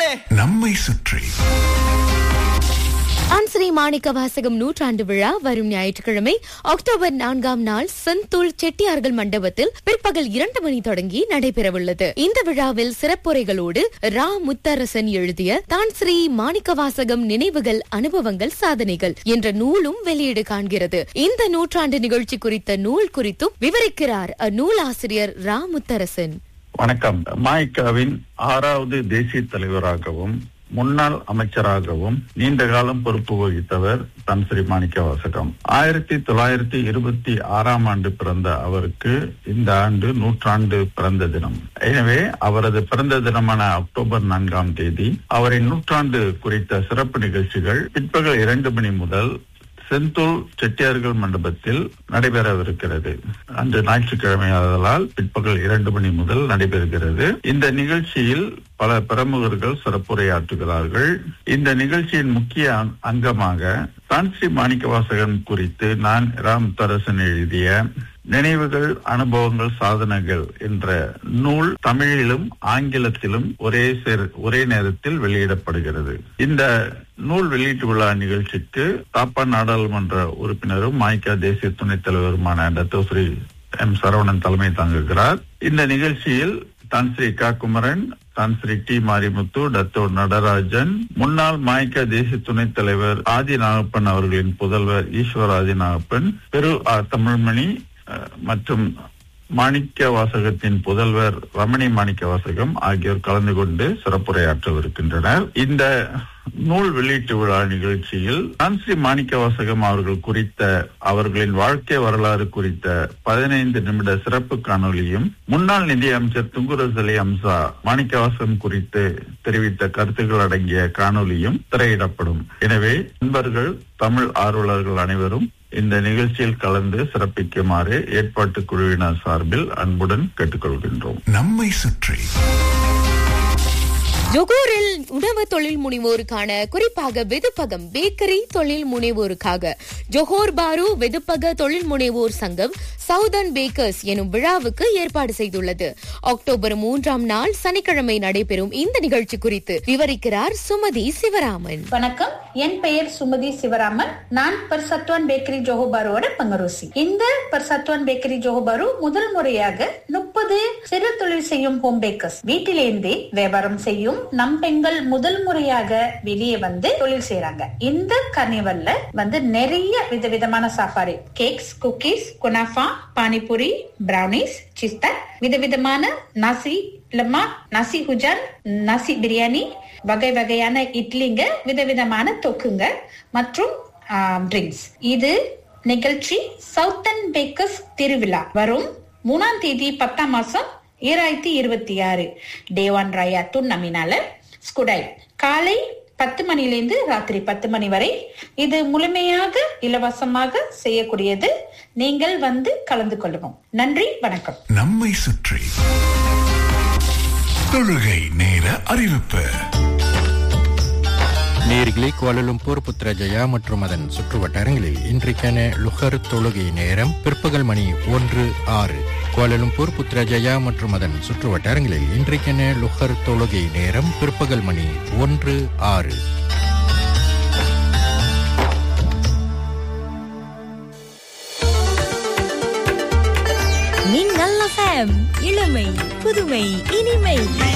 நம்மை சுற்றி ஆன்சரி மாணிக்க வாசகம் நூற்றாண்டு விழா வரும் ஞாயிற்றுக்கிழமை அக்டோபர் நான்காம் நாள் செந்தூள் செட்டியார்கள் மண்டபத்தில் பிற்பகல் இரண்டு மணி தொடங்கி நடைபெறவுள்ளது இந்த விழாவில் சிறப்புரைகளோடு ரா முத்தரசன் எழுதிய தான் ஸ்ரீ மாணிக்க வாசகம் நினைவுகள் அனுபவங்கள் சாதனைகள் என்ற நூலும் வெளியீடு காண்கிறது இந்த நூற்றாண்டு நிகழ்ச்சி குறித்த நூல் குறித்தும் விவரிக்கிறார் அந்நூலாசிரியர் ரா முத்தரசன் வணக்கம் மாய்காவின் ஆறாவது தேசிய தலைவராகவும் முன்னாள் அமைச்சராகவும் நீண்ட காலம் பொறுப்பு வகித்தவர் தன் ஸ்ரீ மாணிக்க வாசகம் ஆயிரத்தி தொள்ளாயிரத்தி இருபத்தி ஆறாம் ஆண்டு பிறந்த அவருக்கு இந்த ஆண்டு நூற்றாண்டு பிறந்த தினம் எனவே அவரது பிறந்த தினமான அக்டோபர் நான்காம் தேதி அவரின் நூற்றாண்டு குறித்த சிறப்பு நிகழ்ச்சிகள் பிற்பகல் இரண்டு மணி முதல் செந்தூல் செட்டியார்கள் மண்டபத்தில் நடைபெறவிருக்கிறது அன்று ஞாயிற்றுக்கிழமை ஆதலால் பிற்பகல் இரண்டு மணி முதல் நடைபெறுகிறது இந்த நிகழ்ச்சியில் பல பிரமுகர்கள் சிறப்புரையாற்றுகிறார்கள் இந்த நிகழ்ச்சியின் முக்கிய அங்- அங்கமாக தான்ஸ்ரீ மாணிக்கவாசகன் குறித்து நான் ராம் தரசன் எழுதிய நினைவுகள் அனுபவங்கள் சாதனைகள் என்ற நூல் தமிழிலும் ஆங்கிலத்திலும் ஒரே சேர் ஒரே நேரத்தில் வெளியிடப்படுகிறது இந்த நூல் வெளியீட்டு விழா நிகழ்ச்சிக்கு தாப்பா நாடாளுமன்ற உறுப்பினரும் மாய்கா தேசிய துணைத் தலைவருமான டத்தோஸ்ரீ எம் சரவணன் தலைமை தாங்குகிறார் இந்த நிகழ்ச்சியில் தான் ஸ்ரீ கா குமரன் தான் ஸ்ரீ டி மாரிமுத்து டத்தோ நடராஜன் முன்னாள் மாய்கா தேசிய துணைத் தலைவர் ஆதி நாகப்பன் அவர்களின் புதல்வர் ஈஸ்வர் ஆதி நாகப்பன் பெரு ஆ. தமிழ்மணி அஹ், மற்றும் மாணிக்க வாசகத்தின் புதல்வர் ரமணி மாணிக்க வாசகம் ஆகியோர் கலந்து கொண்டு சிறப்புரையாற்றவிருக்கின்றனர் இந்த நூல் வெளியீட்டு விழா நிகழ்ச்சியில் நான்ஸ்ரீ மாணிக்க வாசகம் அவர்கள் குறித்த அவர்களின் வாழ்க்கை வரலாறு குறித்த பதினைந்து நிமிட சிறப்பு காணொளியும் முன்னாள் நிதி அமைச்சர் துங்குரசலி அம்சா மாணிக்க வாசகம் குறித்து தெரிவித்த கருத்துக்கள் அடங்கிய காணொளியும் திரையிடப்படும் எனவே நண்பர்கள் தமிழ் ஆர்வலர்கள் அனைவரும் இந்த நிகழ்ச்சியில் கலந்து சிறப்பிக்குமாறு ஏற்பாட்டு குழுவினர் சார்பில் அன்புடன் கேட்டுக்கொள்கின்றோம் நம்மை சுற்றி ஜொகூரில் உணவு தொழில் முனைவோருக்கான குறிப்பாக வெதுப்பகம் பேக்கரி தொழில் முனைவோருக்காக ஜொஹோர் பாரு வெதுப்பக தொழில் முனைவோர் சங்கம் சவுதர்ன் பேக்கர்ஸ் எனும் விழாவுக்கு ஏற்பாடு செய்துள்ளது அக்டோபர் மூன்றாம் நாள் சனிக்கிழமை நடைபெறும் இந்த நிகழ்ச்சி குறித்து விவரிக்கிறார் சுமதி சிவராமன் வணக்கம் என் பெயர் சுமதி சிவராமன் நான் பர்சத்வான் பேக்கரி ஜோஹோபாரோட பங்கரோசி இந்த பர்சத்வான் பேக்கரி ஜோஹோபாரு முதல் முறையாக முப்பது சிறு தொழில் செய்யும் ஹோம் பேக்கர்ஸ் வீட்டிலேருந்தே வியாபாரம் செய்யும் நம் பெண்கள் முதல் முறையாக வெளியே வந்து தொழில் செய்றாங்க இந்த கர்னிவல்ல வந்து நிறைய விதவிதமான சாப்பாடு cakes cookies kunafa panipuri brownies சிஸ்தா விதவிதமான நசி லம்மா நசி ஹுஜான் நசி பிரியாணி வகை வகையான இட்லிங்க விதவிதமான தொக்குங்க மற்றும் ட்ரிங்க்ஸ் இது நிகழ்ச்சி சவுத்தன் பேக்கர்ஸ் திருவிழா வரும் மூணாம் தேதி பத்தாம் மாசம் ஈராயிரத்தி இருபத்தி ஆறு டேவான் ராயா துன் நமினால ஸ்குடை காலை பத்து மணிலேருந்து ராத்திரி பத்து மணி வரை இது முழுமையாக இலவசமாக செய்யக்கூடியது நீங்கள் வந்து கலந்து கொள்ளவும் நன்றி வணக்கம் நம்மை சுற்றி தொழுகை நேர அறிவிப்பு நேர்களே கோலலும்பூர் புத்ரஜயா மற்றும் அதன் சுற்றுவட்டாரங்களில் இன்றைக்கான லுகர் தொழுகை நேரம் பிற்பகல் மணி ஒன்று ஆறு கோலலும்பூர் புத்ரஜயா மற்றும் அதன் சுற்றுவட்டாரங்களில் இன்றைக்கான லுகர் தொழுகை நேரம் பிற்பகல் மணி ஒன்று ஆறு நீங்கள் இளமை புதுமை இனிமை